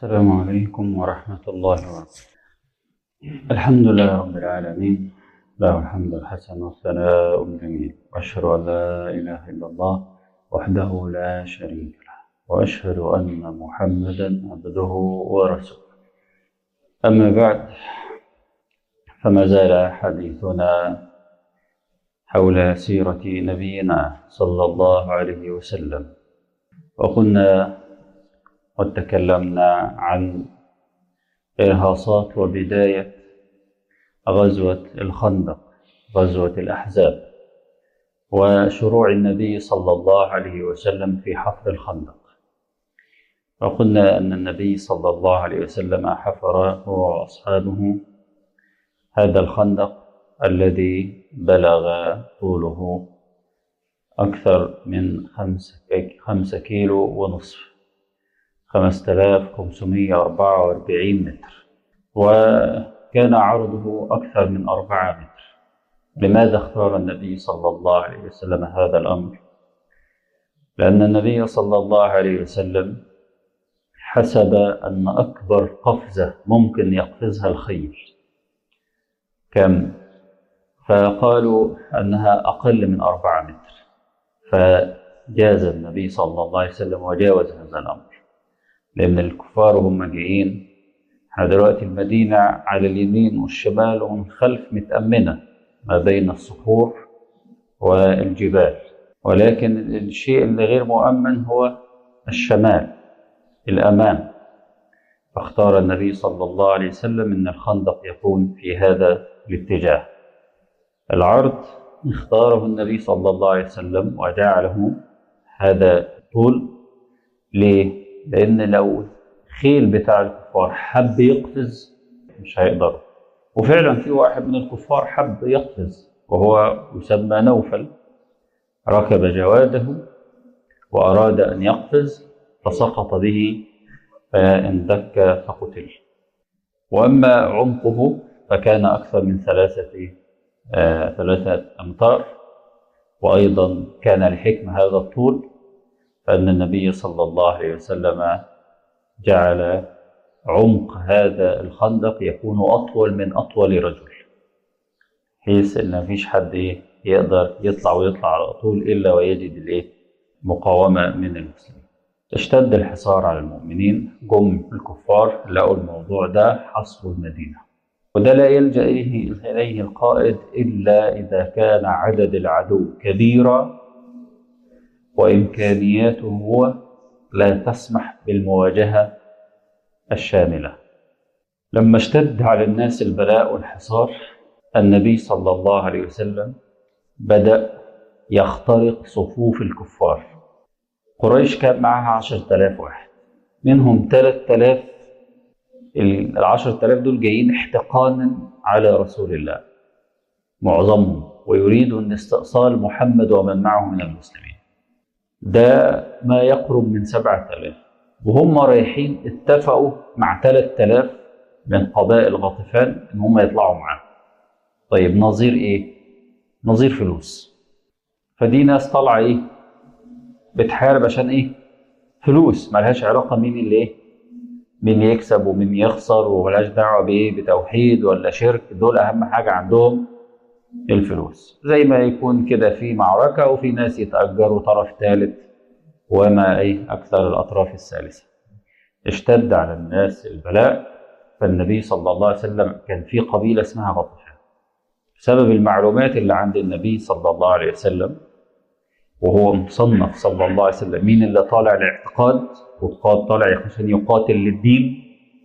السلام عليكم ورحمة الله وبركاته الحمد لله رب العالمين له الحمد الحسن والثناء الجميل وأشهد أن لا إله إلا الله وحده لا شريك له وأشهد أن محمدا عبده ورسوله أما بعد فما زال حديثنا حول سيرة نبينا صلى الله عليه وسلم وقلنا وتكلمنا عن إرهاصات وبداية غزوة الخندق غزوة الأحزاب وشروع النبي صلى الله عليه وسلم في حفر الخندق وقلنا أن النبي صلى الله عليه وسلم حفر هو وأصحابه هذا الخندق الذي بلغ طوله أكثر من خمسة كيلو ونصف 5544 متر وكان عرضه أكثر من أربعة متر لماذا اختار النبي صلى الله عليه وسلم هذا الأمر؟ لأن النبي صلى الله عليه وسلم حسب أن أكبر قفزة ممكن يقفزها الخيل كم؟ فقالوا أنها أقل من أربعة متر فجاز النبي صلى الله عليه وسلم وجاوز هذا الأمر لأن الكفار هم جايين احنا دلوقتي المدينة على اليمين والشمال ومن خلف متأمنة ما بين الصخور والجبال ولكن الشيء اللي غير مؤمن هو الشمال الأمام فاختار النبي صلى الله عليه وسلم أن الخندق يكون في هذا الاتجاه العرض اختاره النبي صلى الله عليه وسلم وجعله هذا طول ليه؟ لأن لو الخيل بتاع الكفار حب يقفز مش هيقدروا وفعلا في واحد من الكفار حب يقفز وهو يسمى نوفل ركب جواده وأراد أن يقفز فسقط به فاندك فقتل وأما عمقه فكان أكثر من ثلاثة آه ثلاثة أمتار وأيضا كان الحكمة هذا الطول فأن النبي صلى الله عليه وسلم جعل عمق هذا الخندق يكون أطول من أطول رجل حيث أن مفيش حد يقدر يطلع ويطلع على طول إلا ويجد الإيه مقاومة من المسلمين اشتد الحصار على المؤمنين جم الكفار لقوا الموضوع ده حصروا المدينة وده لا يلجأ إليه, إليه القائد إلا إذا كان عدد العدو كبيرا وإمكانياته هو لا تسمح بالمواجهة الشاملة لما اشتد على الناس البلاء والحصار النبي صلى الله عليه وسلم بدأ يخترق صفوف الكفار قريش كان معها عشرة آلاف واحد منهم ثلاثة آلاف العشرة آلاف دول جايين احتقانا على رسول الله معظمهم ويريدوا استئصال محمد ومن معه من المسلمين ده ما يقرب من سبعة آلاف وهم رايحين اتفقوا مع ثلاثة آلاف من قبائل غطفان إن هم يطلعوا معاه طيب نظير إيه؟ نظير فلوس فدي ناس طالعة إيه؟ بتحارب عشان إيه؟ فلوس ملهاش علاقة مين اللي إيه؟ مين يكسب ومين يخسر وملهاش دعوة بإيه؟ بتوحيد ولا شرك دول أهم حاجة عندهم الفلوس زي ما يكون كده في معركة وفي ناس يتأجروا طرف ثالث وما أي أكثر الأطراف الثالثة اشتد على الناس البلاء فالنبي صلى الله عليه وسلم كان في قبيلة اسمها غطفان بسبب المعلومات اللي عند النبي صلى الله عليه وسلم وهو مصنف صلى الله عليه وسلم مين اللي طالع الاعتقاد والقاد طالع عشان يقاتل للدين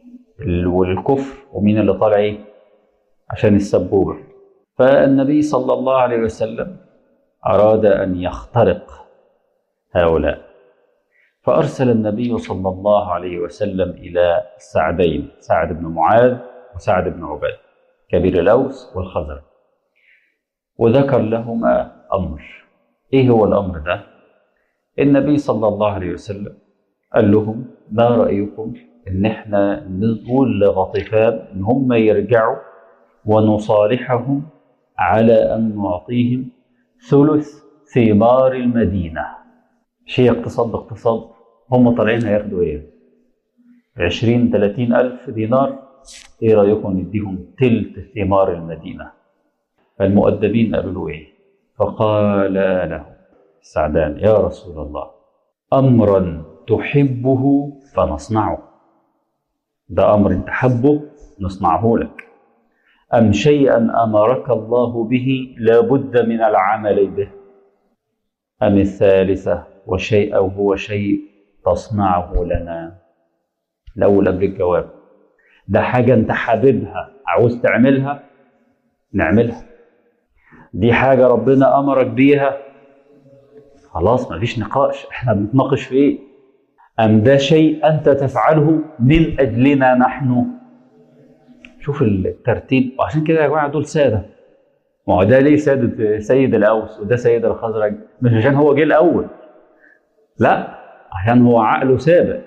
وللكفر ومين اللي طالع ايه عشان السبوبه فالنبي صلى الله عليه وسلم أراد أن يخترق هؤلاء فأرسل النبي صلى الله عليه وسلم إلى السعدين سعد بن معاذ وسعد بن عباد كبير الأوس والخزرج وذكر لهما أمر إيه هو الأمر ده؟ النبي صلى الله عليه وسلم قال لهم ما رأيكم إن إحنا نقول لغطفان إن هم يرجعوا ونصالحهم على أن نعطيهم ثلث ثمار المدينة شيء اقتصاد باقتصاد هم طالعين هياخدوا ايه عشرين تلاتين ألف دينار إيه رأيكم نديهم تلت ثمار المدينة فالمؤدبين قالوا له إيه فقال له سعدان يا رسول الله أمرا تحبه فنصنعه ده أمر أنت حبه نصنعه لك أم شيئا أمرك الله به لابد من العمل به أم الثالثة وشيء أو هو شيء تصنعه لنا الأول قبل الجواب ده حاجة أنت حاببها عاوز تعملها نعملها دي حاجة ربنا أمرك بيها خلاص مفيش نقاش احنا بنتناقش في ايه أم ده شيء أنت تفعله من أجلنا نحن شوف الترتيب وعشان كده يا جماعة دول سادة ما هو ده ليه سادة سيد الأوس وده سيد الخزرج مش عشان هو جه الأول لا عشان هو عقله سابق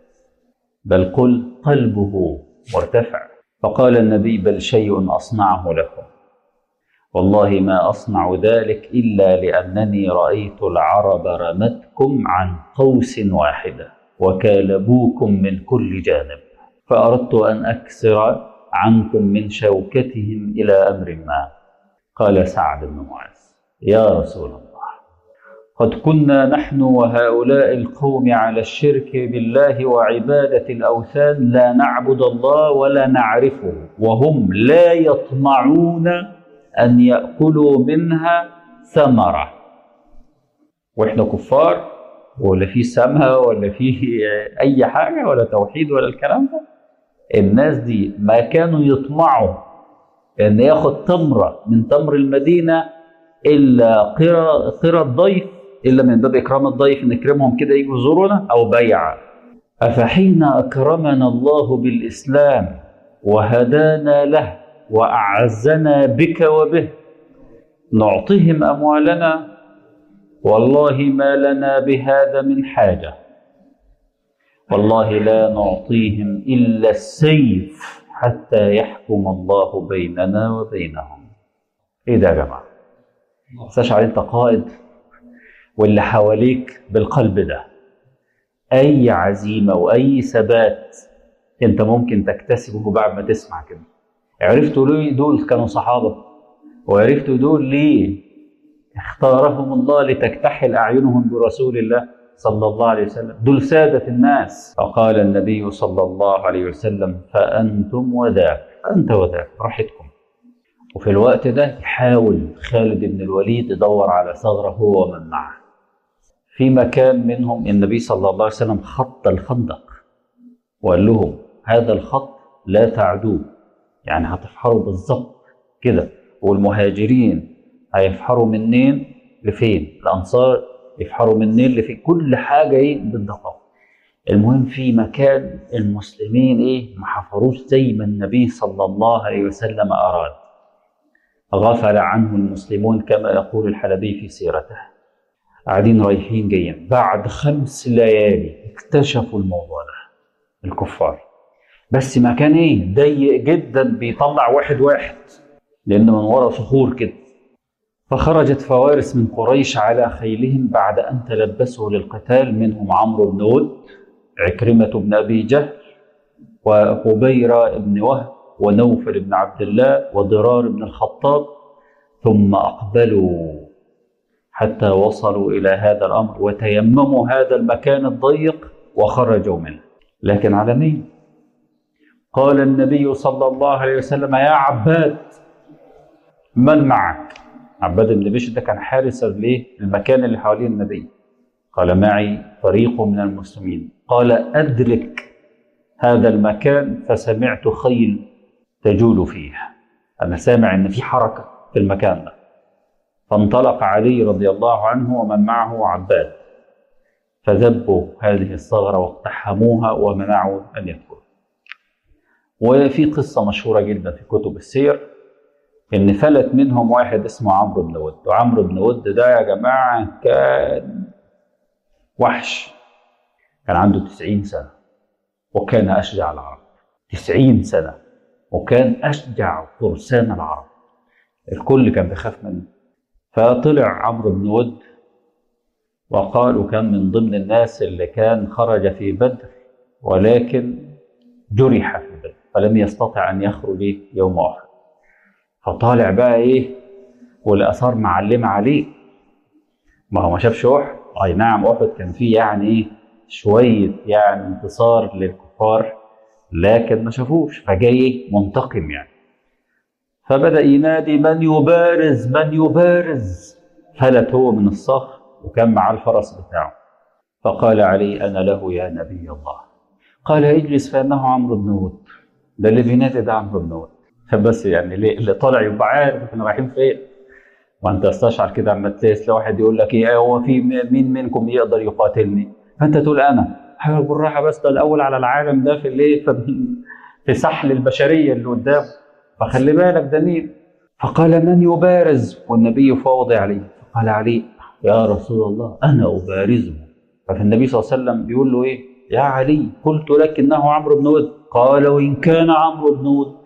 بل قل قلبه مرتفع فقال النبي بل شيء أصنعه لكم والله ما أصنع ذلك إلا لأنني رأيت العرب رمتكم عن قوس واحدة وكالبوكم من كل جانب فأردت أن أكسر عنكم من شوكتهم إلى أمر ما قال سعد بن معاذ يا رسول الله قد كنا نحن وهؤلاء القوم على الشرك بالله وعبادة الأوثان لا نعبد الله ولا نعرفه وهم لا يطمعون أن يأكلوا منها ثمرة وإحنا كفار ولا في سمها ولا في أي حاجة ولا توحيد ولا الكلام ده الناس دي ما كانوا يطمعوا أن ياخد تمرة من تمر المدينة إلا قرى قرى الضيف إلا من باب إكرام الضيف نكرمهم كده يجوا يزورونا أو بيع أفحين أكرمنا الله بالإسلام وهدانا له وأعزنا بك وبه نعطيهم أموالنا والله ما لنا بهذا من حاجة والله لا نعطيهم إلا السيف حتى يحكم الله بيننا وبينهم إيه ده يا جماعة استشعر أنت قائد واللي حواليك بالقلب ده أي عزيمة وأي ثبات أنت ممكن تكتسبه بعد ما تسمع كده عرفتوا ليه دول كانوا صحابة وعرفتوا دول ليه اختارهم الله لتكتحل أعينهم برسول الله صلى الله عليه وسلم دول سادة الناس فقال النبي صلى الله عليه وسلم فأنتم وذاك أنت وذاك راحتكم وفي الوقت ده يحاول خالد بن الوليد يدور على ثغرة هو ومن معه في مكان منهم النبي صلى الله عليه وسلم خط الخندق وقال لهم هذا الخط لا تعدوه يعني هتفحروا بالظبط كده والمهاجرين هيفحروا منين لفين الانصار يفحروا منين لفين كل حاجه ايه بالدقه المهم في مكان المسلمين ايه ما حفروش زي ما النبي صلى الله عليه وسلم اراد غفل عنه المسلمون كما يقول الحلبي في سيرته قاعدين رايحين جايين بعد خمس ليالي اكتشفوا الموضوع ده الكفار بس مكان ايه ضيق جدا بيطلع واحد واحد لان من ورا صخور كده فخرجت فوارس من قريش على خيلهم بعد ان تلبسوا للقتال منهم عمرو بن ود عكرمه بن ابي جهل وقبيره بن وهب ونوفل بن عبد الله وضرار بن الخطاب ثم اقبلوا حتى وصلوا الى هذا الامر وتيمموا هذا المكان الضيق وخرجوا منه لكن على مين قال النبي صلى الله عليه وسلم يا عباد من معك عباد بن بشر ده كان حارسا ليه المكان اللي حوالين النبي قال معي فريق من المسلمين قال أدرك هذا المكان فسمعت خيل تجول فيه أنا سامع إن في حركة في المكان ده فانطلق علي رضي الله عنه ومن معه عباد فذبوا هذه الثغرة واقتحموها ومنعوا أن يدخلوا وفي قصة مشهورة جدا في كتب السير إن فلت منهم واحد اسمه عمرو بن ود وعمرو بن ود ده يا جماعة كان وحش كان عنده تسعين سنة وكان أشجع العرب تسعين سنة وكان أشجع فرسان العرب الكل كان بيخاف منه فطلع عمرو بن ود وقال وكان من ضمن الناس اللي كان خرج في بدر ولكن جرح في بدر فلم يستطع أن يخرج يوم أحد فطالع بقى إيه والآثار معلمة عليه ما هو ما شافش أحد أي نعم أحد كان فيه يعني إيه شوية يعني انتصار للكفار لكن ما شافوش فجاي منتقم يعني فبدأ ينادي من يبارز من يبارز فلت هو من الصخر وكان معاه الفرس بتاعه فقال علي أنا له يا نبي الله قال اجلس فإنه عمرو بن ود ده اللي بينادي ده عمرو بن ود بس يعني ليه اللي طالع يبقى عارف احنا رايحين فين وانت استشعر كده اما تلاقي واحد يقول لك ايه هو في مين منكم يقدر يقاتلني فانت تقول انا حاول بالراحه بس ده الاول على العالم ده في الايه في سحل البشريه اللي قدامه فخلي بالك ده مين فقال من يبارز والنبي فاوض عليه فقال علي يا رسول الله انا ابارزه ففي النبي صلى الله عليه وسلم بيقول له ايه يا علي قلت لك انه عمرو بن ود قال وان كان عمرو بن ود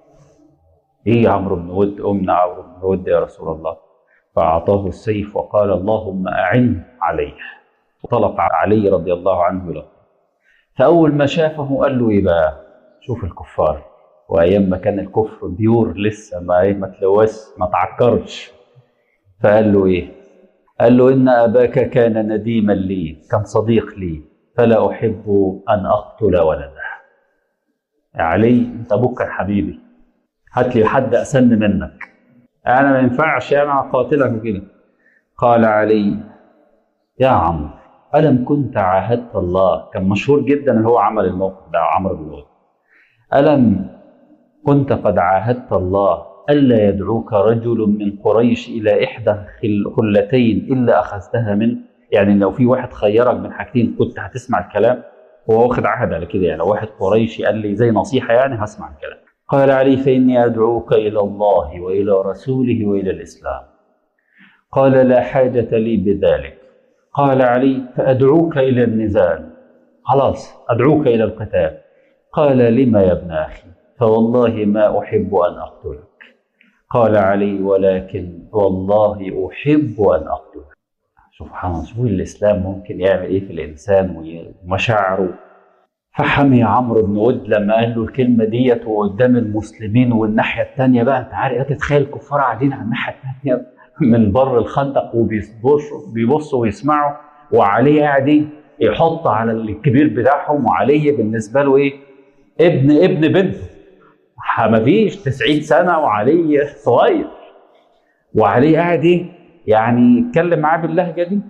ايه عمرو بن ود امنا عمرو بن ود يا رسول الله فاعطاه السيف وقال اللهم اعن عليه وطلق علي رضي الله عنه له فاول ما شافه قال له ايه بقى شوف الكفار وايام ما كان الكفر بيور لسه ما ايه ما تلوث ما تعكرش فقال له ايه قال له ان اباك كان نديما لي كان صديق لي فلا احب ان اقتل ولده يا علي انت ابوك كان حبيبي هات لي حد اسن منك انا ما ينفعش انا اقاتلك وكده قال علي يا عمرو الم كنت عاهدت الله كان مشهور جدا اللي هو عمل الموقف ده عمرو بن الود الم كنت قد عاهدت الله الا يدعوك رجل من قريش الى احدى خلتين الا اخذتها منه يعني لو في واحد خيرك من حاجتين كنت هتسمع الكلام هو واخد عهد على كده يعني لو واحد قريشي قال لي زي نصيحه يعني هسمع الكلام قال علي فإني أدعوك إلى الله وإلى رسوله وإلى الإسلام قال لا حاجة لي بذلك قال علي فأدعوك إلى النزال خلاص أدعوك إلى القتال قال لما يا ابن أخي فوالله ما أحب أن أقتلك قال علي ولكن والله أحب أن أقتلك سبحان الله شوف الإسلام ممكن يعمل إيه في الإنسان ومشاعره فحمي عمرو بن ود لما قال له الكلمه ديت وقدام المسلمين والناحيه الثانيه بقى انت عارف تتخيل الكفار قاعدين على الناحيه الثانيه من بر الخندق وبيبصوا بيبصوا ويسمعوا وعلي قاعد يحط على الكبير بتاعهم وعلي بالنسبه له ايه؟ ابن ابن بنته ما فيش 90 سنه وعلي صغير وعلي قاعد ايه؟ يعني يتكلم معاه باللهجه دي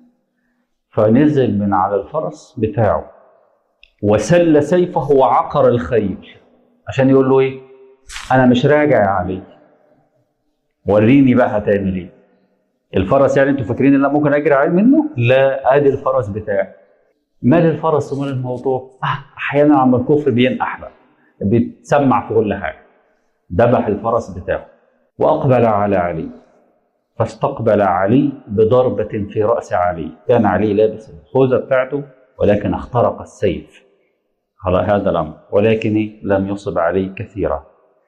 فنزل من على الفرس بتاعه وسل سيفه وعقر الخيل عشان يقول له ايه انا مش راجع يا علي وريني بقى هتعمل ايه الفرس يعني انتوا فاكرين ان انا ممكن اجري عليه منه لا ادي الفرس بتاعي مال الفرس ومال الموضوع آه احيانا عم الكفر بينقح بقى بيتسمع في كل حاجه ذبح الفرس بتاعه واقبل على علي فاستقبل علي بضربة في رأس علي كان علي لابس الخوذة بتاعته ولكن اخترق السيف على هذا الأمر ولكن لم يصب عليه كثيرا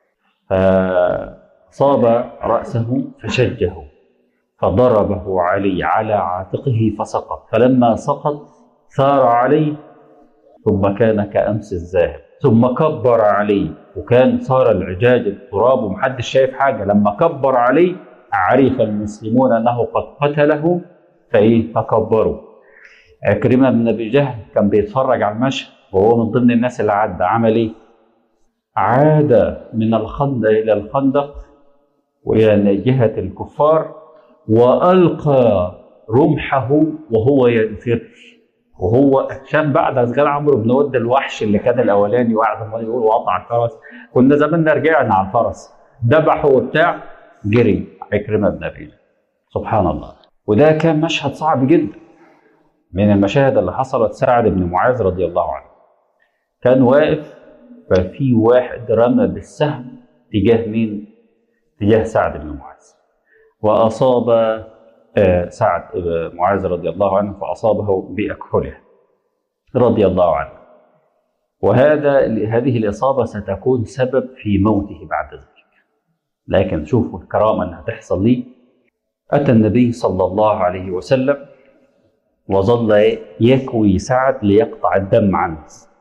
فصاب رأسه فشجه فضربه علي على عاتقه فسقط فلما سقط ثار عليه ثم كان كأمس الذاهب ثم كبر عليه وكان صار العجاج التراب ومحدش شايف حاجة لما كبر عليه عرف المسلمون أنه قد قتله فإيه فكبروا عكرمة بن أبي جهل كان بيتفرج على المشهد وهو من ضمن الناس اللي عدى عمل ايه؟ عاد من الخندق الى الخندق والى جهه الكفار والقى رمحه وهو ينفر وهو شاف بعد اشغال عمرو بن ود الوحش اللي كان الاولاني وقعد ما يقول وقطع الفرس كنا زماننا رجعنا على الفرس ذبحه وبتاع جري عكرمه بن ابي سبحان الله وده كان مشهد صعب جدا من المشاهد اللي حصلت سعد بن معاذ رضي الله عنه كان واقف ففي واحد رمى بالسهم تجاه مين؟ تجاه سعد بن معاذ وأصاب سعد معاذ رضي الله عنه فأصابه بأكحله رضي الله عنه وهذا هذه الإصابة ستكون سبب في موته بعد ذلك لكن شوفوا الكرامة اللي هتحصل لي أتى النبي صلى الله عليه وسلم وظل يكوي سعد ليقطع الدم عنه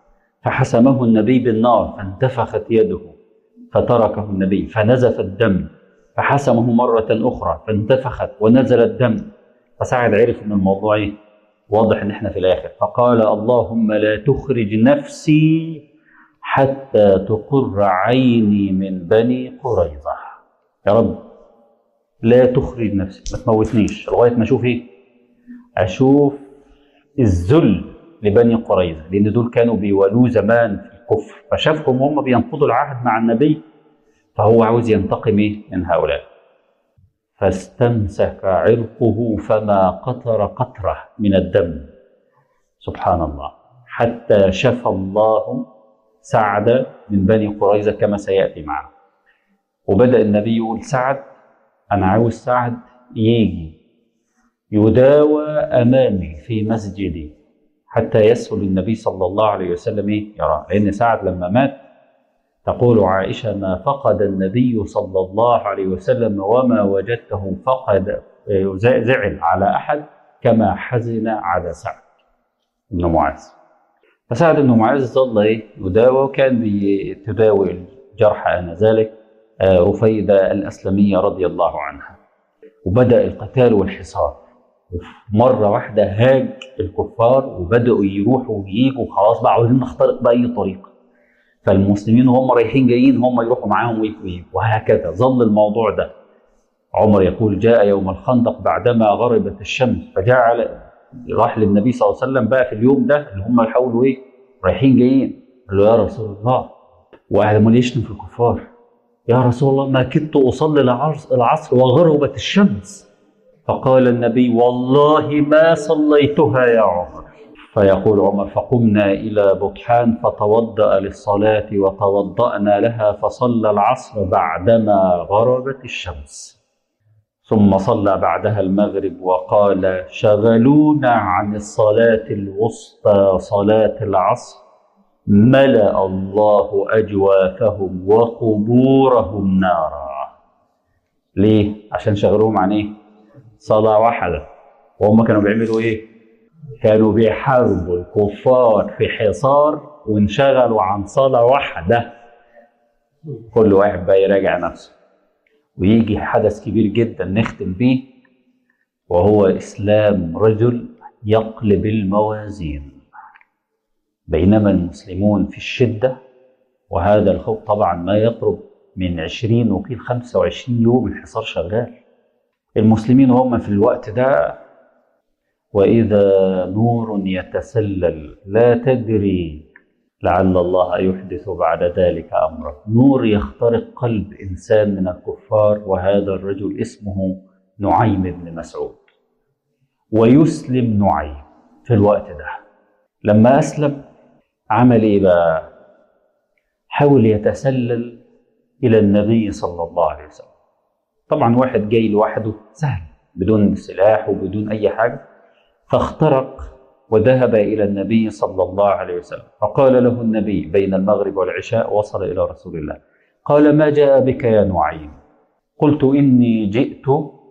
فحسمه النبي بالنار فانتفخت يده فتركه النبي فنزف الدم فحسمه مرة أخرى فانتفخت ونزل الدم فسعد عرف ان الموضوع ايه واضح ان احنا في الاخر فقال اللهم لا تخرج نفسي حتى تقر عيني من بني قريظة يا رب لا تخرج نفسي ما تموتنيش لغاية ما اشوف ايه اشوف الذل لبني قريظة لان دول كانوا بيولوه زمان في الكفر فشافهم هم بينقضوا العهد مع النبي فهو عاوز ينتقم ايه من هؤلاء فاستمسك عرقه فما قطر قطرة من الدم سبحان الله حتى شفى الله سعد من بني قريظة كما سيأتي معنا وبدأ النبي يقول سعد أنا عاوز سعد يجي يداوى أمامي في مسجدي حتى يسهل النبي صلى الله عليه وسلم يرى لأن سعد لما مات تقول عائشة ما فقد النبي صلى الله عليه وسلم وما وجدته فقد زعل على أحد كما حزن على سعد بن معاذ فسعد بن معاذ ظل ايه يداوى وكان بتداوي الجرحى آنذاك رفيدة الأسلمية رضي الله عنها وبدأ القتال والحصار مرة واحدة هاج الكفار وبدأوا يروحوا وييجوا خلاص بقى عاوزين نخترق بأي طريقة فالمسلمين وهم رايحين جايين هم يروحوا معاهم ويجوا وهكذا ظل الموضوع ده عمر يقول جاء يوم الخندق بعدما غربت الشمس فجعل راح للنبي صلى الله عليه وسلم بقى في اليوم ده اللي هم يحاولوا ايه رايحين جايين قال له يا رسول الله وعلى يشتم في الكفار يا رسول الله ما كدت اصلي العصر وغربت الشمس فقال النبي والله ما صليتها يا عمر فيقول عمر فقمنا إلى بطحان فتوضأ للصلاة وتوضأنا لها فصلى العصر بعدما غربت الشمس ثم صلى بعدها المغرب وقال شغلونا عن الصلاة الوسطى صلاة العصر ملأ الله أجوافهم وقبورهم نارا ليه؟ عشان شغلوهم عن ايه؟ صلاة واحدة وهم كانوا بيعملوا ايه؟ كانوا بيحاربوا الكفار في حصار وانشغلوا عن صلاة واحدة كل واحد بقى يراجع نفسه ويجي حدث كبير جدا نختم بيه وهو إسلام رجل يقلب الموازين بينما المسلمون في الشدة وهذا الخوف طبعا ما يقرب من 20 وقيل 25 يوم الحصار شغال المسلمين هم في الوقت ده وإذا نور يتسلل لا تدري لعل الله يحدث بعد ذلك أمرا نور يخترق قلب إنسان من الكفار وهذا الرجل اسمه نعيم بن مسعود ويسلم نعيم في الوقت ده لما أسلم عمل إيه بقى حاول يتسلل إلى النبي صلى الله عليه وسلم طبعا واحد جاي لوحده سهل بدون سلاح وبدون أي حاجة فاخترق وذهب إلى النبي صلى الله عليه وسلم فقال له النبي بين المغرب والعشاء وصل إلى رسول الله قال ما جاء بك يا نعيم قلت إني جئت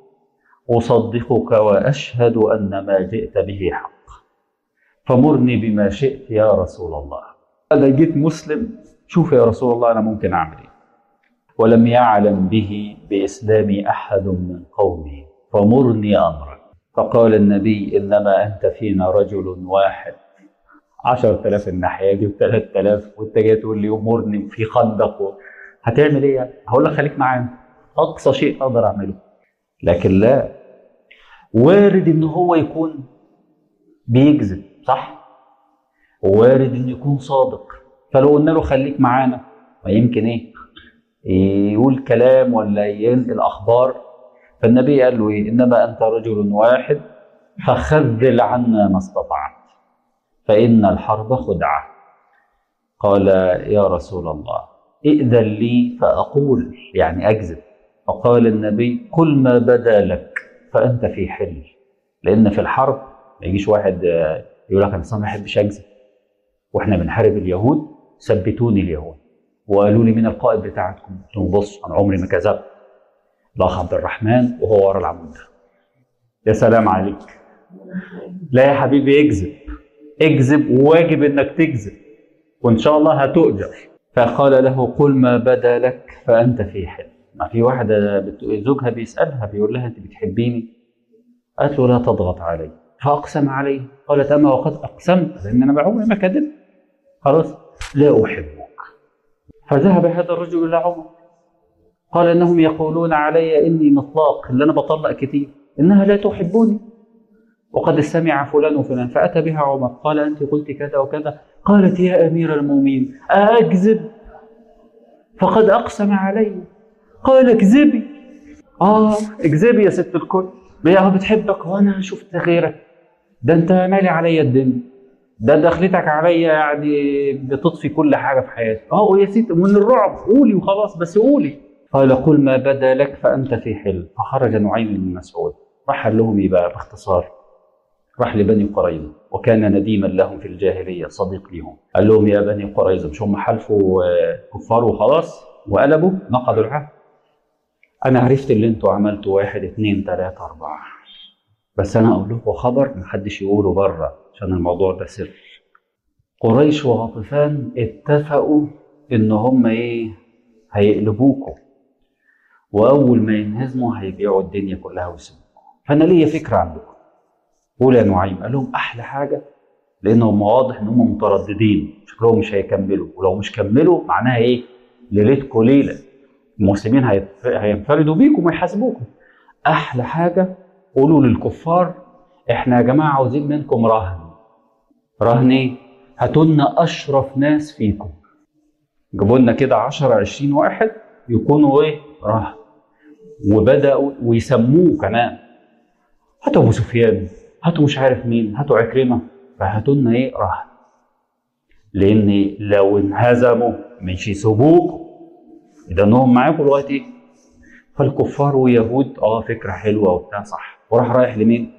أصدقك وأشهد أن ما جئت به حق فمرني بما شئت يا رسول الله أنا جيت مسلم شوف يا رسول الله أنا ممكن أعمل إيه ولم يعلم به بإسلامي أحد من قومي فمرني أمرك فقال النبي إنما أنت فينا رجل واحد عشرة آلاف الناحية دي وثلاثة آلاف وأنت جاي تقول لي أمرني في خندق و... هتعمل إيه يعني؟ هقول لك خليك معانا أقصى شيء أقدر أعمله لكن لا وارد إن هو يكون بيكذب صح؟ وارد إنه يكون صادق فلو قلنا له خليك معانا ما يمكن إيه؟ يقول كلام ولا ينقل أخبار فالنبي قال له ايه انما انت رجل واحد فخذل عنا ما استطعت فان الحرب خدعه قال يا رسول الله ائذن لي فاقول يعني اكذب فقال النبي قل ما بدا لك فانت في حل لان في الحرب ما يجيش واحد يقول لك انا ما بحبش اكذب واحنا بنحارب اليهود ثبتوني اليهود وقالوا لي مين القائد بتاعكم قلت لهم بص انا عمري ما كذبت الاخ عبد الرحمن وهو ورا العمود ده يا سلام عليك لا يا حبيبي اكذب اكذب وواجب انك تكذب وإن شاء الله هتؤجر فقال له قل ما بدا لك فأنت في حل ما في واحدة بت- زوجها بيسألها بيقول لها أنت بتحبيني قالت له لا تضغط علي فأقسم عليه قالت أما وقد أقسمت لأن أنا بعمري ما كذب خلاص لا أحبك فذهب هذا الرجل إلى عمر قال إنهم يقولون علي إني مطلاق اللي أنا بطلق كتير إنها لا تحبني وقد سمع فلان وفلان فأتى بها عمر قال أنت قلت كذا وكذا قالت يا أمير المؤمنين أكذب فقد أقسم علي قال اكذبي آه اكذبي يا ست الكل هي بتحبك وأنا شفت غيرك ده أنت مالي عليا الدنيا ده دخلتك عليا يعني بتطفي كل حاجة في حياتي اه يا ست من الرعب قولي وخلاص بس قولي قال قل ما بدا لك فأنت في حل فخرج نعيم بن مسعود راح قال لهم ايه بقى باختصار راح لبني قريظة وكان نديما لهم في الجاهلية صديق ليهم قال لهم يا بني قريظة مش هم حلفوا آه، كفار وخلاص وقلبوا نقضوا العهد أنا عرفت اللي انتوا عملتوا واحد اتنين تلاتة أربعة بس أنا أقول لكم خبر محدش يقوله بره عشان الموضوع ده سر قريش وغطفان اتفقوا إن هم إيه هيقلبوكم وأول ما ينهزموا هيبيعوا الدنيا كلها ويسيبوكم فأنا ليا فكرة عندكم قول يا نعيم قال لهم احلى حاجه لانهم واضح ان هم مترددين شكلهم مش هيكملوا ولو مش كملوا معناها ايه ليلتكم ليله المسلمين هيتف- هينفردوا بيكم ويحاسبوكم احلى حاجه قولوا للكفار احنا يا جماعه عاوزين منكم رهن رهن ايه هاتوا لنا اشرف ناس فيكم جابوا لنا كده 10 20 واحد يكونوا ايه رهن وبداوا ويسموه كمان هاتوا ابو سفيان هاتوا مش عارف مين هاتوا عكرمه فهاتوا لنا ايه رهن لان لو انهزموا مش يسيبوكم اذا انهم معاكم لغايه ايه فالكفار ويهود اه فكره حلوه وبتاع صح وراح رايح لمين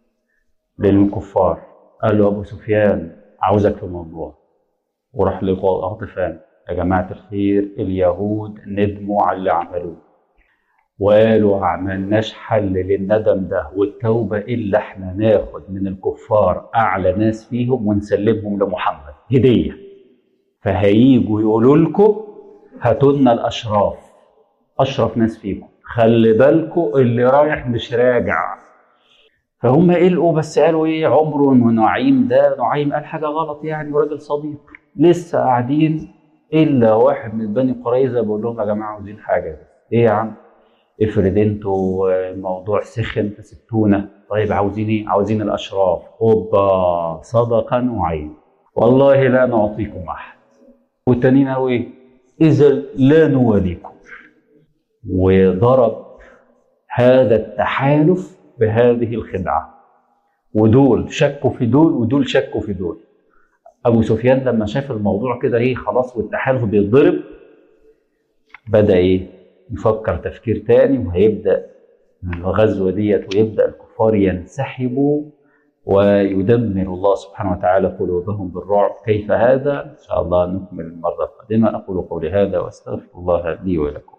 للكفار قال له ابو سفيان عاوزك في موضوع وراح لغطفان يا جماعه الخير اليهود ندموا على اللي عملوه وقالوا عملناش حل للندم ده والتوبة إلا احنا ناخد من الكفار أعلى ناس فيهم ونسلمهم لمحمد هدية فهيجوا يقولوا لكم هاتوا لنا الأشراف أشرف ناس فيكم خلي بالكم اللي رايح مش راجع فهم قلقوا بس قالوا ايه عمر ونعيم ده نعيم قال حاجه غلط يعني وراجل صديق لسه قاعدين الا واحد من بني قريظه بيقول لهم يا جماعه عاوزين حاجه ايه يا عم افرض انتوا الموضوع سخن فسبتونا طيب عاوزين ايه عاوزين الاشراف اوبا صدق نعيم والله لا نعطيكم احد والتانيين قالوا ايه اذا لا نواليكم وضرب هذا التحالف بهذه الخدعه ودول شكوا في دول ودول شكوا في دول ابو سفيان لما شاف الموضوع كده ايه خلاص والتحالف بيتضرب بدا ايه يفكر تفكير تاني وهيبدا الغزوه ديت ويبدا الكفار ينسحبوا ويدمر الله سبحانه وتعالى قلوبهم بالرعب كيف هذا ان شاء الله نكمل المره القادمه اقول قولي هذا واستغفر الله لي ولكم